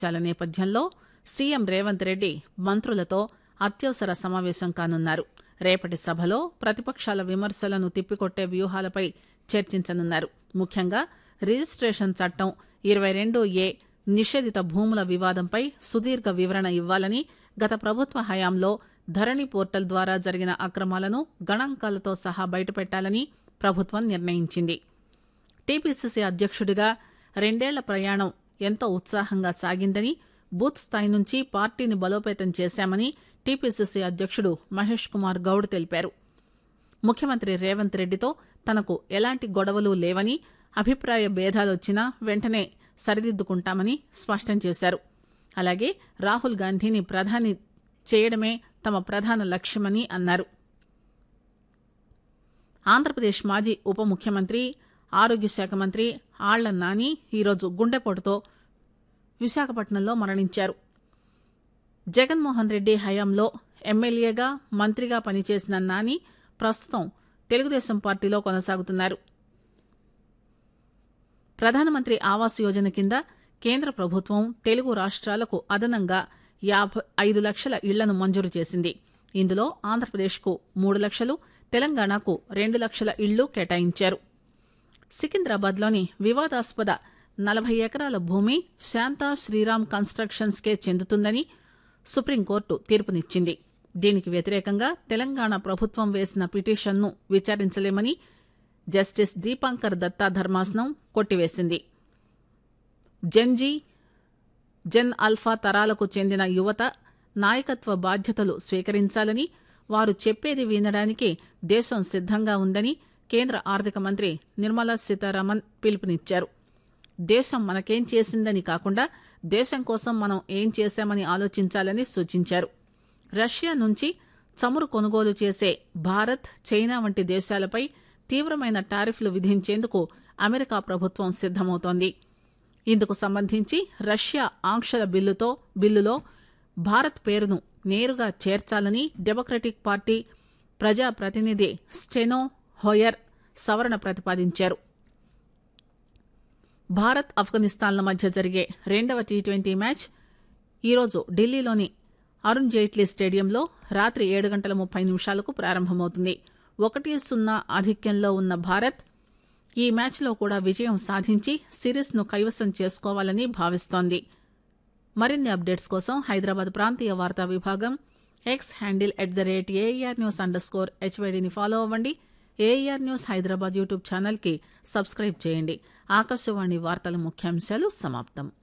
చాలా నేపథ్యంలో సీఎం రేవంత్ రెడ్డి మంత్రులతో అత్యవసర సమావేశం కానున్నారు రేపటి సభలో ప్రతిపక్షాల విమర్శలను తిప్పికొట్టే వ్యూహాలపై చర్చించనున్నారు ముఖ్యంగా రిజిస్టేషన్ చట్టం ఇరవై రెండు ఏ నిషేధిత భూముల వివాదంపై సుదీర్ఘ వివరణ ఇవ్వాలని గత ప్రభుత్వ హయాంలో ధరణి పోర్టల్ ద్వారా జరిగిన అక్రమాలను గణాంకాలతో సహా బయటపెట్టాలని ప్రభుత్వం నిర్ణయించింది టీపీసీసీ అధ్యక్షుడిగా రెండేళ్ల ప్రయాణం ఎంతో ఉత్సాహంగా సాగిందని బూత్ స్థాయి నుంచి పార్టీని బలోపేతం చేశామని టీపీసీసీ అధ్యక్షుడు మహేష్ కుమార్ గౌడ్ తెలిపారు ముఖ్యమంత్రి రేవంత్ రెడ్డితో తనకు ఎలాంటి గొడవలు లేవని అభిప్రాయ భేదాలొచ్చినా వెంటనే సరిదిద్దుకుంటామని స్పష్టం చేశారు అలాగే రాహుల్ గాంధీని ప్రధాని చేయడమే తమ ప్రధాన లక్ష్యమని అన్నారు ఆంధ్రప్రదేశ్ మాజీ ఉప ముఖ్యమంత్రి ఆరోగ్య శాఖ మంత్రి ఆళ్ల నాని ఈరోజు గుండెపోటుతో విశాఖపట్నంలో మరణించారు జగన్మోహన్ రెడ్డి హయాంలో ఎమ్మెల్యేగా మంత్రిగా పనిచేసిన నాని ప్రస్తుతం తెలుగుదేశం పార్టీలో కొనసాగుతున్నారు ప్రధానమంత్రి ఆవాస్ యోజన కింద కేంద్ర ప్రభుత్వం తెలుగు రాష్ట్రాలకు అదనంగా యాభై ఐదు లక్షల ఇళ్లను మంజూరు చేసింది ఇందులో ఆంధ్రప్రదేశ్కు మూడు లక్షలు తెలంగాణకు రెండు లక్షల ఇళ్లు కేటాయించారు సికింద్రాబాద్లోని వివాదాస్పద నలభై ఎకరాల భూమి శాంతా శ్రీరామ్ కన్స్ట్రక్షన్స్కే చెందుతుందని సుప్రీంకోర్టు తీర్పునిచ్చింది దీనికి వ్యతిరేకంగా తెలంగాణ ప్రభుత్వం వేసిన పిటిషన్ను విచారించలేమని జస్టిస్ దీపాంకర్ దత్తా ధర్మాసనం కొట్టివేసింది జెన్జీ జెన్ అల్ఫా తరాలకు చెందిన యువత నాయకత్వ బాధ్యతలు స్వీకరించాలని వారు చెప్పేది వినడానికి దేశం సిద్ధంగా ఉందని కేంద్ర ఆర్థిక మంత్రి నిర్మలా సీతారామన్ పిలుపునిచ్చారు దేశం మనకేం చేసిందని కాకుండా దేశం కోసం మనం ఏం చేశామని ఆలోచించాలని సూచించారు రష్యా నుంచి చమురు కొనుగోలు చేసే భారత్ చైనా వంటి దేశాలపై తీవ్రమైన టారిఫ్లు విధించేందుకు అమెరికా ప్రభుత్వం సిద్దమవుతోంది ఇందుకు సంబంధించి రష్యా ఆంక్షల బిల్లుతో బిల్లులో భారత్ పేరును నేరుగా చేర్చాలని డెమోక్రటిక్ పార్టీ ప్రజా ప్రతినిధి స్టెనో హోయర్ సవరణ ప్రతిపాదించారు భారత్ ఆఫ్ఘనిస్తాన్ల మధ్య జరిగే రెండవ టీ ట్వంటీ మ్యాచ్ ఈరోజు ఢిల్లీలోని అరుణ్ జైట్లీ స్టేడియంలో రాత్రి ఏడు గంటల ముప్పై నిమిషాలకు ప్రారంభమవుతుంది ఒకటి సున్నా ఆధిక్యంలో ఉన్న భారత్ ఈ మ్యాచ్లో కూడా విజయం సాధించి సిరీస్ను కైవసం చేసుకోవాలని భావిస్తోంది మరిన్ని అప్డేట్స్ కోసం హైదరాబాద్ ప్రాంతీయ వార్తా విభాగం X handle at the rate AIR news underscore స్కోర్ హెచ్వైడిని ఫాలో అవ్వండి ఏఆర్ న్యూస్ హైదరాబాద్ యూట్యూబ్ ఛానల్కి సబ్స్క్రైబ్ చేయండి ఆకాశవాణి వార్తల ముఖ్యాంశాలు సమాప్తం